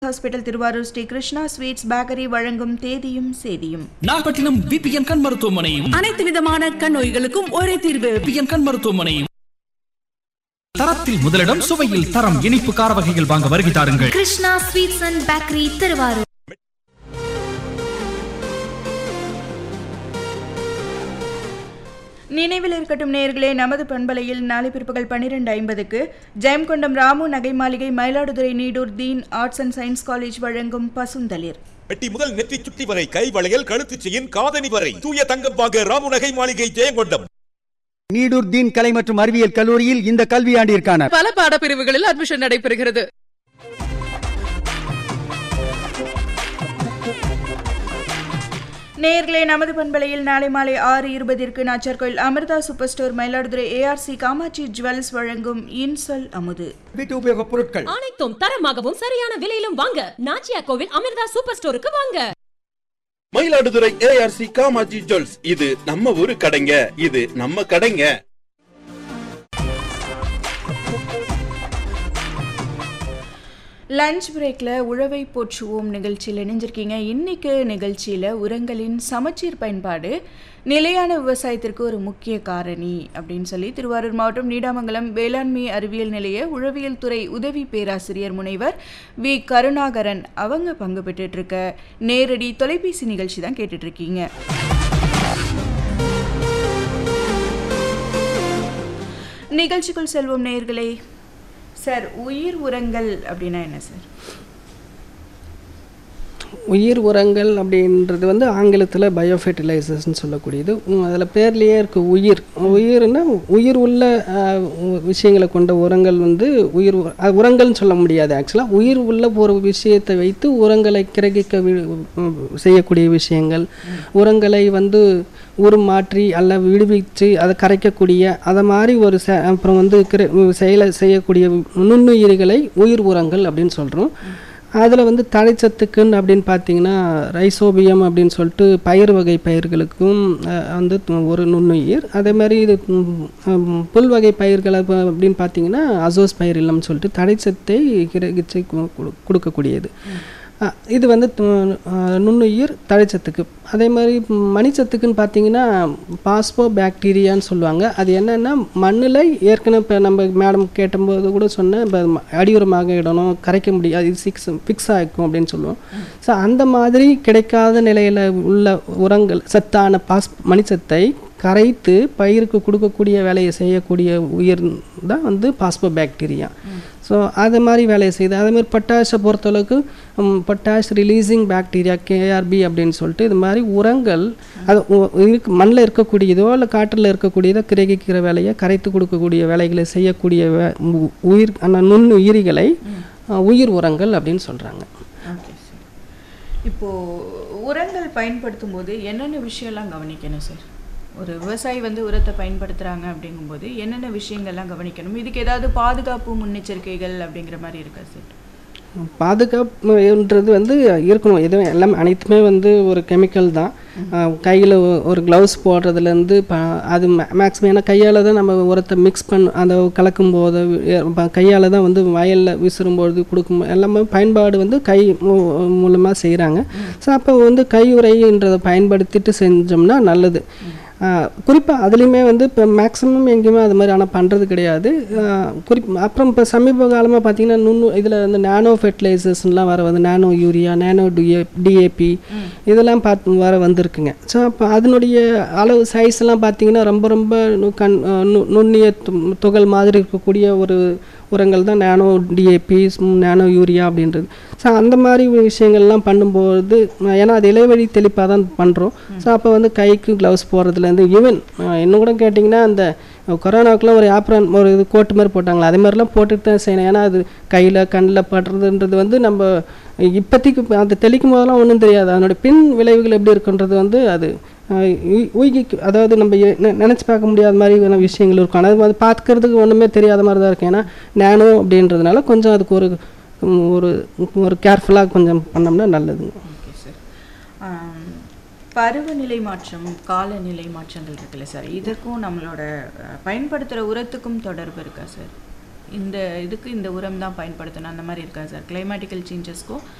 hospital Thiruvarur Sri Krishna sweets bakery வழங்கும் தேதியும் சேதியும் Nagapattinam BPN கண் மருத்துவமனையும் அனைத்து விதமான கண் நோய்களுக்கும் ஒரே தீர்வு பிபிஎன் கண் மருத்துவமனையும் தரத்தில் முதலிடம் சுவையில் தரம் இனிப்பு கார வகைகள் வாங்க வருகை தாருங்கள் Krishna sweets and bakery Thiruvarur நினைவில் இருக்கட்டும் நேயர்களே நமது பண்பலையில் நாளை பிற்பகல் பன்னிரெண்டு ஐம்பதுக்கு ஜெயம்கொண்டம் ராமு நகை மாளிகை Mayiladuthurai Needur Deen arts and science college வழங்கும் பசுந்தளிர் பெட்டி முதல் நெற்றி சுட்டி வரை கை வளையல் கழுத்து செயின் காதணி வரை தூய தங்கம் வாங்க ராமுநகை மாளிகை ஜெயங்கொண்டம் நீடூர் தீன் கலை மற்றும் அறிவியல் கல்லூரியில் இந்த கல்வியாண்டிற்கான பல பாடப்பிரிவுகளில் அட்மிஷன் நடைபெறுகிறது நேயர்களே நமது பண்பலையில் நாளை மாலை ஆறு இருபதிற்கு Nachiyarkoil Amirtha super store Mayiladuthurai ARC Kamatchi jewels வழங்கும் இன்சொல் அமுது வீட்டு உபயோகப் பொருட்கள் அனைத்தும் தரமாகவும் சரியான விலையிலும் வாங்க நாச்சியா கோவில் அமிர்தா சூப்பர் ஸ்டோருக்கு வாங்க மயிலாடுதுறை ஏஆர்சி காமாஜி ஜுவல்ஸ் இது நம்ம ஊரு கடைங்க இது நம்ம கடைங்க லஞ்ச் பிரேக்கில் உழவை போற்றுவோம் நிகழ்ச்சியில் இணைஞ்சிருக்கீங்க இன்னைக்கு நிகழ்ச்சியில் உரங்களின் சமச்சீர் பயன்பாடு நிலையான விவசாயத்திற்கு ஒரு முக்கிய காரணி அப்படின்னு சொல்லி திருவாரூர் மாவட்டம் நீடாமங்கலம் வேளாண்மை அறிவியல் நிலைய உழவியல் துறை உதவி பேராசிரியர் முனைவர் வி கருணாகரன் அவங்க பங்கு பெற்றுட்டு இருக்க நேரடி தொலைபேசி நிகழ்ச்சி தான் கேட்டுட்டு இருக்கீங்க நிகழ்ச்சிக்குள் செல்வோம் நேயர்களே சார் உயிர் உரங்கள் அப்படின்னா என்ன சார் உயிர் உரங்கள் அப்படின்றது வந்து ஆங்கிலத்தில் பயோஃபெர்டிலைசர்ஸ்னு சொல்லக்கூடியது அதில் பேர்லேயே இருக்குது உயிர் உயிர்னா உயிர் உள்ள அஹ், உ- விஷயங்களை கொண்ட உரங்கள் வந்து உயிர் உ- அது உரங்கள்னு சொல்ல முடியாது ஆக்சுவலாக உயிர் உள்ள ஒரு விஷயத்தை வைத்து உரங்களை கிரகிக்க வி- உம், செய்யக்கூடிய விஷயங்கள் உரங்களை வந்து உருமாற்றி அல்ல விடுவிச்சு அதை கரைக்கக்கூடிய அதை மாதிரி ஒரு செ அப்புறம் வந்து கிர செயலை செய்யக்கூடிய நுண்ணுயிரிகளை உயிர் உரங்கள் அப்படின்னு சொல்கிறோம் அதில் வந்து தழைச்சத்துக்குன்னு அப்படின்னு பார்த்தீங்கன்னா ரைசோபியம் அப்படின்னு சொல்லிட்டு பயிர் வகை பயிர்களுக்கும் அஹ், வந்து து- ஒரு நுண்ணுயிர் அதே மாதிரி இது ம், ம், புல் வகை பயிர்களை ப- அப்படின்னு பார்த்தீங்கன்னா அசோஸ் பயிர் இல்லம்னு சொல்லிட்டு தழைச்சத்தை கிரகிச்சு கு- கொடு- கொடுக்கக்கூடியது அஹ், இது வந்து து- அஹ், நுண்ணுயிர் தழைச்சத்துக்கு அதே மாதிரி ம், மணிச்சத்துக்குன்னு பார்த்தீங்கன்னா பாஸ்போ பாக்டீரியான்னு சொல்லுவாங்க அது என்னென்னா மண்ணில் ஏற்கனவே இப்போ நம்ம மேடம் கேட்டபோது கூட சொன்னேன் இப்போ ம- அடியுரமாக இடணும் கரைக்க முடியாது இது சிக்ஸ் ஃபிக்ஸ் ஆகிக்கும் அப்படின்னு சொல்லுவோம் ஸோ அந்த மாதிரி கிடைக்காத நிலையில் உள்ள உரங்கள் சத்தான பாஸ் மணிச்சத்தை கரைத்து பயிருக்கு கொடுக்கக்கூடிய வேலையை செய்யக்கூடிய உயிர் தான் வந்து பாஸ்போ பாக்டீரியா ஸோ அது மாதிரி வேலையை செய்யுது அதே மாதிரி பொட்டாஷை பொறுத்தளவுக்கு பொட்டாஷ் ரிலீசிங் பாக்டீரியா கேஆர்பி அப்படின்னு சொல்லிட்டு இது மாதிரி உரங்கள் அது உ- இருக்கு மண்ணில் இருக்கக்கூடியதோ இல்லை காற்றில் இருக்கக்கூடியதோ கிரகிக்கிற வேலையை கரைத்து கொடுக்கக்கூடிய வேலைகளை செய்யக்கூடிய வே- உ- உயிர் அந்த நுண்ணுயிரிகளை அஹ், உயிர் உரங்கள் அப்படின்னு சொல்கிறாங்க ஓகே சார் இப்போது உரங்கள் பயன்படுத்தும் போது என்னென்ன விஷயம்லாம் கவனிக்கணும் சார் ஒரு விவசாயி வந்து உரத்தை பயன்படுத்துகிறாங்க அப்படிங்கும்போது என்னென்ன விஷயங்கள்லாம் கவனிக்கணும் இதுக்கு ஏதாவது பாதுகாப்பு முன்னெச்சரிக்கைகள் அப்படிங்கிற மாதிரி இருக்கா சார் பாதுகாப்புன்றது வந்து இருக்கணும் எதுவும் எல்லாம் அனைத்துமே வந்து ஒரு கெமிக்கல் தான் கையில் ஒரு க்ளவுஸ் போடுறதுலேருந்து ப அது மேக்ஸிமம் ஏன்னா கையால் தான் நம்ம உரத்தை மிக்ஸ் பண்ண அந்த கலக்கும் போது கையால் தான் வந்து வயலில் விசிறும்போது கொடுக்கும் எல்லாமே பயன்பாடு வந்து கை மூலமாக செய்கிறாங்க ஸோ அப்போ வந்து கையுறைன்றதை பயன்படுத்திட்டு செஞ்சோம்னா நல்லது குறிப்பாக அதுலேயுமே வந்து இப்போ மேக்ஸிமம் எங்கேயுமே அது மாதிரி ஆனால் பண்ணுறது கிடையாது குறிப் அப்புறம் இப்போ சமீப காலமாக பார்த்தீங்கன்னா நுண்ணு இதில் வந்து நானோ ஃபெர்டிலைசர்ஸ்லாம் வர வந்து nano urea nano DA DAP இதெல்லாம் பார்த்து வர வந்திருக்குங்க ஸோ அப்போ அதனுடைய அளவு சைஸ் எல்லாம் பார்த்தீங்கன்னா ரொம்ப ரொம்ப நு- கண் நு- நுண்ணிய து- துகள் மாதிரி இருக்கக்கூடிய ஒரு உரங்கள் தான் நானோ டிஏபி நானோ யூரியா அப்படின்றது ஸோ அந்த மாதிரி விஷயங்கள்லாம் பண்ணும்போது ஏன்னா அது இலைவழி தெளிப்பாக தான் பண்ணுறோம் ஸோ அப்போ வந்து கைக்கு க்ளவுஸ் போடுறதுலேருந்து ஈவன் இன்னும் கூட கேட்டிங்கன்னா அந்த கொரோனாவுக்குலாம் ஒரு ஆப்ரான் ஒரு இது கோட்டு மாதிரி போட்டாங்களா அதே மாதிரிலாம் போட்டுட்டு தான் செய்யணும் ஏன்னா அது கையில் கண்ணில் படுறதுன்றது வந்து நம்ம இப்போதைக்கு இப்ப அந்த தெளிக்கும் போதெல்லாம் ஒன்றும் தெரியாது அதனோட பின் விளைவுகள் எப்படி இருக்குன்றது வந்து அது அஹ், ஊ- ஊகிக்கு அதாவது நம்ம எ- நெ- நினைச்சு பார்க்க முடியாத மாதிரியான விஷயங்கள் இருக்கும் ஆனால் அது பார்க்கறதுக்கு ஒன்றுமே தெரியாத மாதிரி தான் இருக்கும் ஏன்னா நேனோ அப்படின்றதுனால கொஞ்சம் அதுக்கு ஒரு உம், ஒரு ஒரு கேர்ஃபுல்லாக கொஞ்சம் பண்ணோம்னா நல்லதுங்க ஓகே சார் பருவநிலை மாற்றம் காலநிலை மாற்றங்கள் இருக்குல்ல சார் இதற்கும் நம்மளோட அஹ், பயன்படுத்துகிற உரத்துக்கும் தொடர்பு இருக்கா சார் இந்த இதுக்கு இந்த உரம் தான் பயன்படுத்தணும் அந்த மாதிரி இருக்கா சார் கிளைமேட்டிக்கல் சேஞ்சஸ்க்கும்